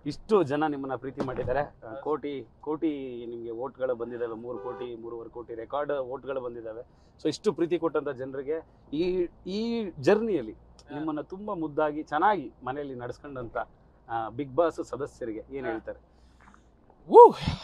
ಇಷ್ಟು ಜನ ನಿಮ್ಮನ್ನ ಪ್ರೀತಿ ಮಾಡಿದ್ದಾರೆ ಆ, ಕೋಟಿ ಕೋಟಿ ನಿಮಗೆ ಓಟ್ಗಳು ಬಂದಿದ್ದಾವೆ ಮೂರು ಕೋಟಿ ಮೂರುವರೆ ಕೋಟಿ ರೆಕಾರ್ಡ್ ಓಟ್ಗಳು ಬಂದಿದ್ದಾವೆ ಸೊ ಇಷ್ಟು ಪ್ರೀತಿ ಕೊಟ್ಟಂತ ಜನರಿಗೆ ಈ ಈ ಜರ್ನಿಯಲ್ಲಿ ನಿಮ್ಮನ್ನ ತುಂಬಾ ಮುದ್ದಾಗಿ ಚೆನ್ನಾಗಿ ಮನೆಯಲ್ಲಿ ನಡೆಸ್ಕೊಂಡಂತ ಬಿಗ್ ಬಾಸ್ ಸದಸ್ಯರಿಗೆ ಏನ್ ಹೇಳ್ತಾರೆ ವೂ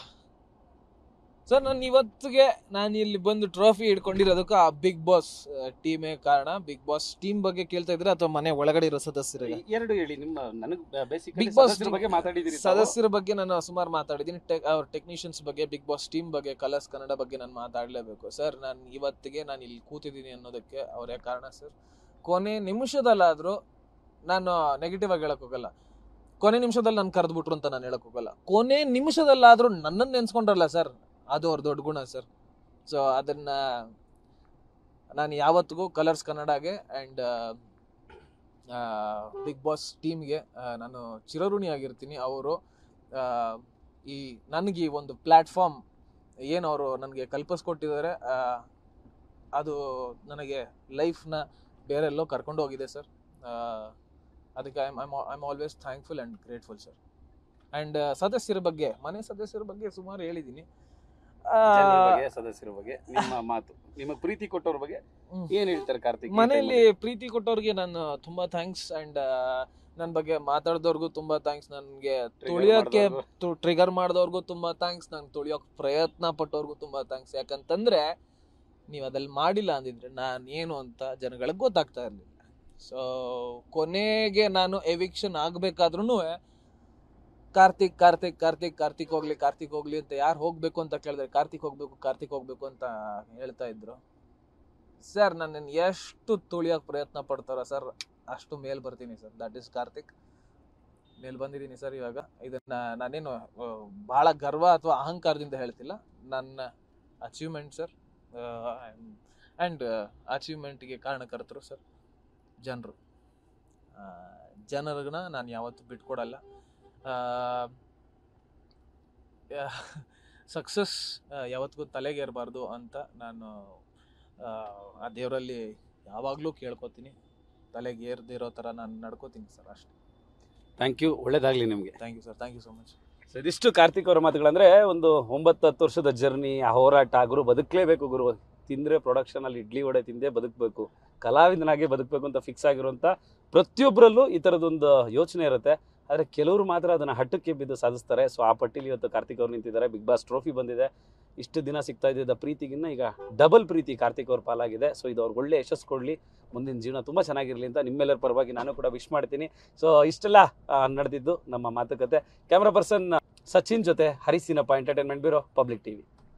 ಸರ್ ನಾನು ಇವತ್ತಿಗೆ ನಾನು ಇಲ್ಲಿ ಬಂದು ಟ್ರೋಫಿ ಹಿಡ್ಕೊಂಡಿರೋದಕ್ಕೆ ಆ ಬಿಗ್ ಬಾಸ್ ಟೀಮೇ ಕಾರಣ ಬಿಗ್ ಬಾಸ್ ಟೀಮ್ ಬಗ್ಗೆ ಕೇಳ್ತಾ ಇದ್ರೆ ಅಥವಾ ಮನೆ ಒಳಗಡೆ ಇರೋ ಸದಸ್ಯರಿಗೆ ಎರಡು ಹೇಳಿ ನಿಮ್ಮ ನನಗೆ ಬೇಸಿಕ್ Big Boss ಸದಸ್ಯರ ಬಗ್ಗೆ ಮಾತಾಡಿದಿರಿ ಸದಸ್ಯರ ಬಗ್ಗೆ ನಾನು ಸುಮಾರು ಮಾತಾಡಿದ್ದೀನಿ ಟೆಕ್ ಅವ್ರ ಟೆಕ್ನಿಷಿಯನ್ಸ್ ಬಗ್ಗೆ ಬಿಗ್ ಬಾಸ್ ಟೀಮ್ ಬಗ್ಗೆ ಕಲರ್ಸ್ ಕನ್ನಡ ಬಗ್ಗೆ ನಾನು ಮಾತಾಡಲೇಬೇಕು ಸರ್ ನಾನು ಇವತ್ತಿಗೆ ನಾನು ಇಲ್ಲಿ ಕೂತಿದ್ದೀನಿ ಅನ್ನೋದಕ್ಕೆ ಅವರೇ ಕಾರಣ ಸರ್ ಕೊನೆ ನಿಮಿಷದಲ್ಲಾದರೂ ನಾನು ನೆಗೆಟಿವ್ ಆಗಿ ಹೇಳಕ್ ಹೋಗಲ್ಲ ಕೊನೆ ನಿಮಿಷದಲ್ಲಿ ನಾನು ಕರೆದ್ಬಿಟ್ರು ಅಂತ ನಾನು ಹೇಳಕ್ ಹೋಗಲ್ಲ ಕೊನೆ ನಿಮಿಷದಲ್ಲಾದರೂ ನನ್ನನ್ನು ನೆನ್ಸ್ಕೊಂಡ್ರಲ್ಲ ಸರ್ ಅದು ಅವ್ರ ದೊಡ್ಡ ಗುಣ ಸರ್ ಸೊ ಅದನ್ನ ನಾನು ಯಾವತ್ತಿಗೂ ಕಲರ್ಸ್ ಕನ್ನಡಗೆ ಆ್ಯಂಡ್ ಬಿಗ್ ಬಾಸ್ ಟೀಮ್ಗೆ ನಾನು ಚಿರಋಣಿಯಾಗಿರ್ತೀನಿ ಅವರು ಈ ನನಗೆ ಈ ಒಂದು ಪ್ಲ್ಯಾಟ್ಫಾರ್ಮ್ ಏನು ಅವರು ನನಗೆ ಕಲ್ಪಿಸ್ಕೊಟ್ಟಿದ್ದಾರೆ ಆ, ಅದು ನನಗೆ ಲೈಫ್ನ ಬೇರೆಲ್ಲೋ ಕರ್ಕೊಂಡು ಹೋಗಿದೆ ಸರ್ ಅದಕ್ಕೆ I I'm always thankful and grateful sir and ಸದಸ್ಯರ ಬಗ್ಗೆ ಮನೆ ಸದಸ್ಯರ ಬಗ್ಗೆ ಸುಮಾರು ಹೇಳಿದ್ದೀನಿ ಆ, ಜನರ ಬಗ್ಗೆ ಸದಸ್ಯರ ಬಗ್ಗೆ ನಿಮ್ಮ ಮಾತು ನಿಮ್ಮ ಪ್ರೀತಿ ಕೊಟ್ಟವ್ರ ಬಗ್ಗೆ ಹ್ಮ್. ಏನ್ ಹೇಳ್ತಾರೆ ಕಾರ್ತಿಕ್ ಮನೆಯಲ್ಲಿ ಪ್ರೀತಿ ಕೊಟ್ಟವ್ರಿಗೆ ನಾನು ತುಂಬಾ ಥ್ಯಾಂಕ್ಸ್ ಅಂಡ್ ನನ್ನ ಬಗ್ಗೆ ಮಾತಾಡ್ದವ್ರಿಗೂ ತುಂಬಾ ಥ್ಯಾಂಕ್ಸ್ ನನಗೆ ತುಳಿಯೋಕೆ ಟ್ರಿಗರ್ ಮಾಡಿದವ್ರಿಗೂ ತುಂಬಾ ಥ್ಯಾಂಕ್ಸ್ ನಂಗೆ ತುಳಿಯೋಕೆ ಪ್ರಯತ್ನ ಪಟ್ಟವ್ರಿಗೂ ತುಂಬಾ ಥ್ಯಾಂಕ್ಸ್ ಯಾಕಂತಂದ್ರೆ ನೀವು ಅದಲ್ಲಿ ಮಾಡಿಲ್ಲ ಅಂದಿದ್ರೆ ನಾನು ಏನು ಅಂತ ಜನಗಳಿಗೆ ಗೊತ್ತಾಗ್ತಾ ಇರಲಿಲ್ಲ ಸೊ ಕೊನೆಗೆ ನಾನು ಎವಿಕ್ಷನ್ ಆಗ್ಬೇಕಾದ್ರೂ ಕಾರ್ತಿಕ್ ಕಾರ್ತಿಕ್ ಕಾರ್ತಿಕ್ ಕಾರ್ತಿಕ್ ಹೋಗ್ಲಿ ಕಾರ್ತಿಕ್ ಹೋಗ್ಲಿ ಅಂತ ಯಾರು ಹೋಗ್ಬೇಕು ಅಂತ ಕೇಳಿದ್ರೆ ಕಾರ್ತಿಕ್ ಹೋಗ್ಬೇಕು ಕಾರ್ತಿಕ್ ಹೋಗ್ಬೇಕು ಅಂತ ಹೇಳ್ತಾ ಇದ್ರು ಸರ್ ನನ್ನನ್ನು ಎಷ್ಟು ತುಳಿಯೋಕೆ ಪ್ರಯತ್ನ ಪಡ್ತಾರ ಸರ್ ಅಷ್ಟು ಮೇಲ್ ಬರ್ತೀನಿ ಸರ್ ದಟ್ ಇಸ್ ಕಾರ್ತಿಕ್ ಮೇಲ್ ಬಂದಿದ್ದೀನಿ ಸರ್ ಇವಾಗ ಇದನ್ನ ನಾನೇನು ಆ, ಬಹಳ ಗರ್ವ ಅಥವಾ ಅಹಂಕಾರದಿಂದ ಹೇಳ್ತಿಲ್ಲ ನನ್ನ ಅಚೀವ್ಮೆಂಟ್ ಸರ್ ಆ್ಯಂಡ್ ಅಚೀವ್ಮೆಂಟ್ಗೆ ಕಾರಣಕರ್ತರು ಸರ್ ಜನರು ಜನರನ್ನ ನಾನು ಯಾವತ್ತೂ ಬಿಟ್ಕೊಡಲ್ಲ ಸಕ್ಸಸ್ ಯಾವತ್ತಿಗೂ ತಲೆಗೇರಬಾರ್ದು ಅಂತ ನಾನು ಆ, ಆ ದೇವರಲ್ಲಿ ಯಾವಾಗಲೂ ಕೇಳ್ಕೊತೀನಿ ತಲೆಗೆ ಏರ್ದಿರೋ ಥರ ನಾನು ನಡ್ಕೋತೀನಿ ಸರ್ ಅಷ್ಟೇ ಥ್ಯಾಂಕ್ ಯು ಒಳ್ಳೇದಾಗ್ಲಿ ನಿಮ್ಗೆ thank you sir thank you so much so ಇದಿಷ್ಟು ಕಾರ್ತಿಕ್ ಅವರ ಮಾತುಗಳಂದ್ರೆ ಒಂದು ಒಂಬತ್ತು ಹತ್ತು ವರ್ಷದ ಜರ್ನಿ ಆ ಹೋರಾಟ ಗುರು ಬದುಕಲೇಬೇಕು ಗುರು ತಿಂದ್ರೆ ಪ್ರೊಡಕ್ಷನ್ ಅಲ್ಲಿ ಇಡ್ಲಿ ವಡೆ ತಿಂದೇ ಬದುಕಬೇಕು ಕಲಾವಿದನಾಗೆ ಬದುಕಬೇಕು ಅಂತ ಫಿಕ್ಸ್ ಆಗಿರುವಂತ ಪ್ರತಿಯೊಬ್ಬರಲ್ಲೂ ಈ ಥರದೊಂದು ಯೋಚನೆ ಇರುತ್ತೆ ಆದರೆ ಕೆಲವರು ಮಾತ್ರ ಅದನ್ನ ಹಟ್ಟಕ್ಕೆ ಬಿದ್ದು ಸಾಧಿಸ್ತಾರೆ ಸೊ ಆ ಪಟ್ಟಿಲಿ ಇವತ್ತು ಕಾರ್ತಿಕ್ ಅವ್ರು ನಿಂತಿದ್ದಾರೆ ಬಿಗ್ ಬಾಸ್ ಟ್ರೋಫಿ ಬಂದಿದೆ ಇಷ್ಟು ದಿನ ಸಿಗ್ತಾ ಇದ್ದಿದ್ದ ಪ್ರೀತಿಗಿನ್ನ ಈಗ ಡಬಲ್ ಪ್ರೀತಿ ಕಾರ್ತಿಕ್ ಅವ್ರ ಪಾಲಾಗಿದೆ ಸೊ ಇದು ಅವ್ರಿಗೆ ಒಳ್ಳೆ ಯಶಸ್ಸು ಕೊಡಲಿ ಮುಂದಿನ ಜೀವನ ತುಂಬ ಚೆನ್ನಾಗಿರಲಿ ಅಂತ ನಿಮ್ಮೆಲ್ಲರ ಪರವಾಗಿ ನಾನು ಕೂಡ ವಿಶ್ ಮಾಡ್ತೀನಿ ಸೊ ಇಷ್ಟೆಲ್ಲ ಆ, ನಡೆದಿದ್ದು ನಮ್ಮ ಮಾತುಕತೆ ಕ್ಯಾಮ್ರಾ ಪರ್ಸನ್ ಸಚಿನ್ ಜೊತೆ ಹರಿಸಿನಪ್ಪ ಎಂಟರ್ಟೈನ್ಮೆಂಟ್ ಬ್ಯೂರೋ ಪಬ್ಲಿಕ್ ಟಿವಿ